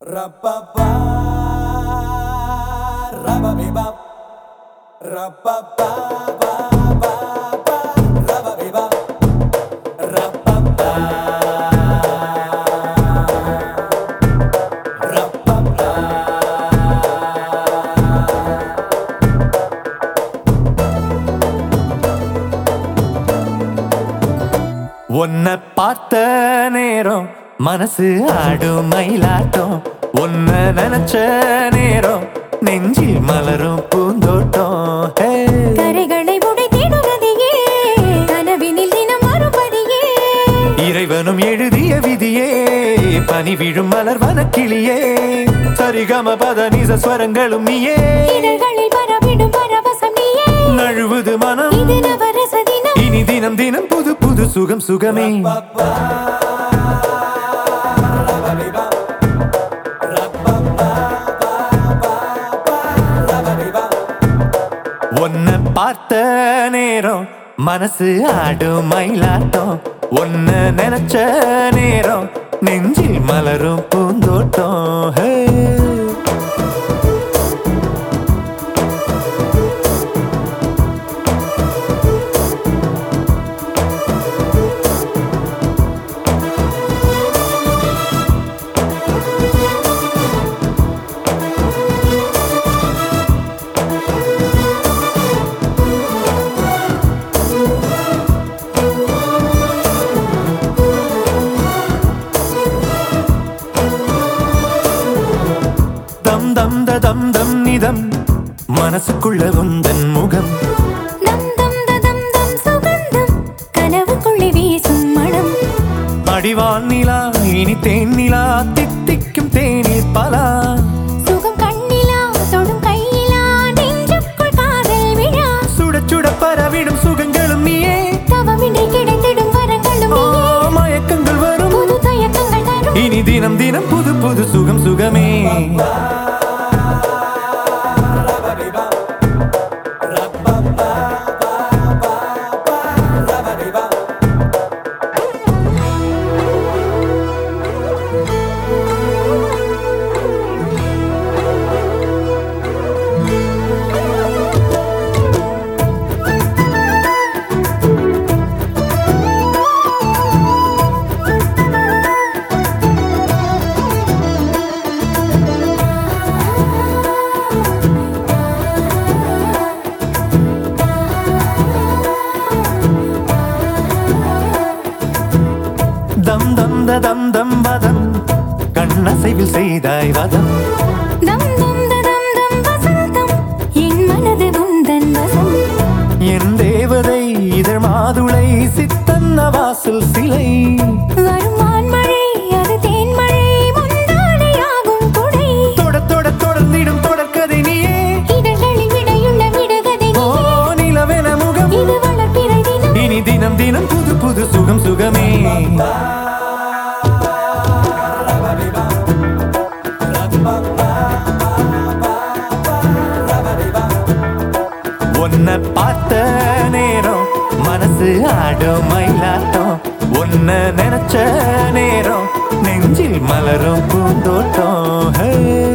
Ra-pa-pa, ra-ba-bi-bap. Ra-pa-pa, ba-ba-ba, ra-ba-bi-bap. Ra-pa-pa, ra-pa-pa. உன்னை பார்த்த நேரம் மனசு ஆடும் மயிலாட்டம் உன்னை நினைச்ச நேரம் நெஞ்சில் மலரும் பூந்தோட்டம் ஹே. கரைகளை உடைத்திடுவதையே கனவினில் தினம் மறுபடியே இறைவனும் எழுதிய விதியே பனி விழும் மலர் வனக்கிளியே சரிகம பத நிச ஸ்வரங்களும் நீயே இதழ்களில் பரவிடும் பரவசம் நீயே நழுவுது மனம் இது நவரச தினம் இனி தினம் தினம் புது புது சுகம் சுகமே Ra-pa-pa, ra-ba-bi-bap. Ra-pa-pa, ba-ba-ba, ra-ba-bi-bap. உன்னை பார்த்த நேரம் மனசு ஆடும் மயிலாட்டம் உன்னை நினைச்ச நேரம் நெஞ்சில் மலரும் பூந்தோட்டம் ஹே. தம் தம் த தம் தம் நிதம் மனசுக்குள்ள உந்தன் முகம் தம் தம் த தம் தம் சுகந்தம் கனவுக்குள்ளே வீசும் மனம் அடிவான் நிலா இனி தேன் நிலா தித்திக்கும் தேனில் பலா சுகம் கண்ணிலா தொடும் கையிலா நெஞ்சுக்குள் காதல் விழா சுட சுட பரவிடும் சுகங்களும் நீயே தவமின்றி கிடைத்திடும் வரங்களும் ஓ நீயே மயக்கங்கள் வரும் புது தயக்கங்கள் தரும் இனி தினம் தினம் புது புது சுகம் சுகமே தம் தம் த தம் தம் வதம் கண்ணசைவில் செய்தாய் வதம் தம் தம் த தம் தம் வசந்தம் என் மனது உந்தன் வசம் என் தேவதை இதழ் மாதுளை சித்தன்ன வாசல் சிலை வருமான் மழை அது தேன்மழை முந்தானையாகும் கொடை தொட தொட தொடர்ந்திடும் தொடர்கதை நீயே இதழ்களில் விடையுள்ள விடுகதை ஓ நீயே நிலவென முகம் இது வளர்ப்பிறை தினம் இனி தினம் தினம் புது புது சுகம் சுகமே உன்னை பார்த்த நேரம் மனசு ஆடும் மயிலாட்டம் உன்னை நினைச்ச நேரம் நெஞ்சில் மலரும் பூந்தோட்டம் ஹே